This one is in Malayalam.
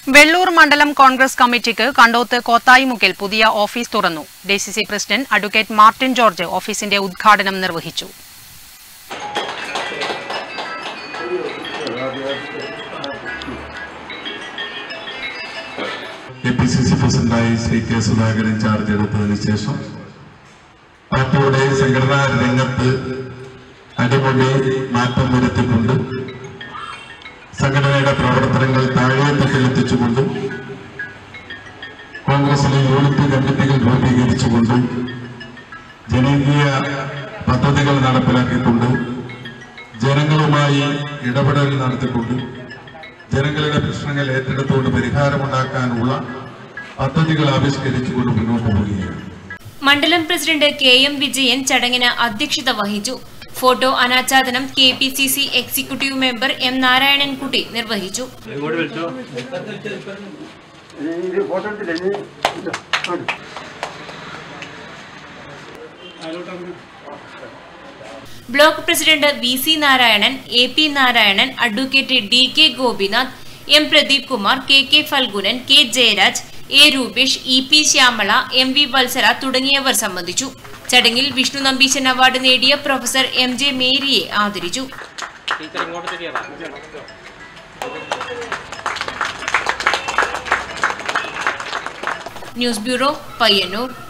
വെള്ളൂർ മണ്ഡലം കോൺഗ്രസ് കമ്മിറ്റിക്ക് കണ്ടോത്ത് കോത്തായിമുക്കിൽ പുതിയ ഓഫീസ് തുറന്നു DCC president advocate Martin George ഓഫീസിന്റെ ഉദ്ഘാടനം നിർവഹിച്ചു കെ പി സി സി പ്രസിഡന്റായി ശ്രീ കെ സുധാകരൻ ചാർജ് എടുത്തതിന് ശേഷം പാർട്ടിയുടെ സംഘടനാ രംഗത്ത് അടിമുടി മാറ്റം വരുത്തിക്കൊണ്ട് സംഘടനയുടെ പ്രവർത്തനങ്ങൾ താഴേത്തട്ടിലെത്തിച്ചുകൊണ്ടും കോൺഗ്രസിലെ യൂണിറ്റ് കമ്മിറ്റികൾ രൂപീകരിച്ചുകൊണ്ടും ജനകീയ പദ്ധതികൾ നടപ്പിലാക്കിക്കൊണ്ട് ജനങ്ങളുമായി ഇടപെടൽ നടത്തിക്കൊണ്ട് ജനങ്ങളുടെ പ്രശ്നങ്ങൾ ഏറ്റെടുത്തുകൊണ്ട് പരിഹാരമുണ്ടാക്കാനുള്ള പദ്ധതികൾ ആവിഷ്കരിച്ചുകൊണ്ട് മുന്നോട്ട് പോവുകയാണ് മണ്ഡലം പ്രസിഡന്റ് കെ എം വിജയൻ ചടങ്ങിന് അധ്യക്ഷത വഹിച്ചു ഫോട്ടോ അനാച്ഛാദനം K P C C executive member M Narayanankutty നിർവഹിച്ചു block president V C Narayanan A P Narayanan advocate D K Gopinath M Pradeep Kumar K K Phalgunan K Jayaraj A Rupesh E P Shyamala M V Vatsara തുടങ്ങിയവർ സംബന്ധിച്ചു ചടങ്ങിൽ വിഷ്ണു നമ്പീശൻ അവാർഡ് നേടിയ പ്രൊഫസർ എം ജെ മേരിയെ ആദരിച്ചു ന്യൂസ് ബ്യൂറോ പയ്യന്നൂർ